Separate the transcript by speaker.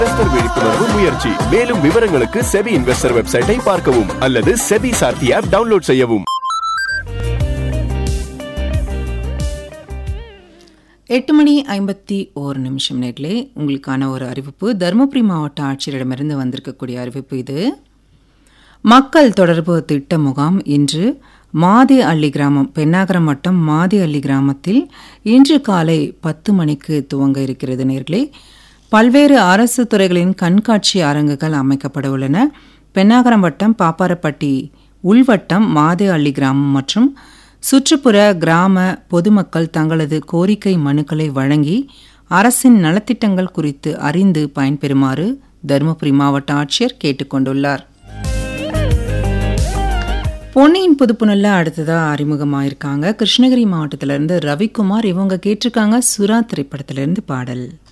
Speaker 1: investor விழிப்புணர்வு முயற்சி மேலும் விவரங்களுக்கு செபி இன்வெஸ்டர் வெப்சைட்டை பார்க்கவும் அல்லது செபி சார்த்தி ஆப் டவுன்லோட் செய்யவும்
Speaker 2: எட்டு மணி ஐம்பத்தி ஓரு நிமிஷம் நேர்களே உங்களுக்கான ஒரு அறிவிப்பு தருமபுரி மாவட்ட ஆட்சியரிடமிருந்து வந்திருக்கக்கூடிய அறிவிப்பு இது மக்கள் தொடர்பு திட்ட முகாம் இன்று மாதி அள்ளி கிராமம் பெண்ணாகரம் வட்டம் மாதி அள்ளி கிராமத்தில் இன்று காலை பத்து மணிக்கு துவங்க இருக்கிறது நேர்களே பல்வேறு அரசு துறைகளின் கண்காட்சி அரங்குகள் அமைக்கப்பட உள்ளன பெண்ணாகரம் வட்டம் பாப்பாரப்பட்டி உள்வட்டம் மாதே அள்ளி கிராமம் மற்றும் சுற்றுப்புற கிராம பொதுமக்கள் தங்களது கோரிக்கை மனுக்களை வழங்கி அரசின் நலத்திட்டங்கள் குறித்து அறிந்து பயன்பெறுமாறு தருமபுரி மாவட்ட ஆட்சியர் கேட்டுக்கொண்டுள்ளார் பொன்னியின் புதுப்புணல்ல அடுத்ததா அறிமுகமாயிருக்காங்க கிருஷ்ணகிரி மாவட்டத்திலிருந்து ரவிக்குமார் இவங்க கேட்டிருக்காங்க சுறா திரைப்படத்திலிருந்து பாடல்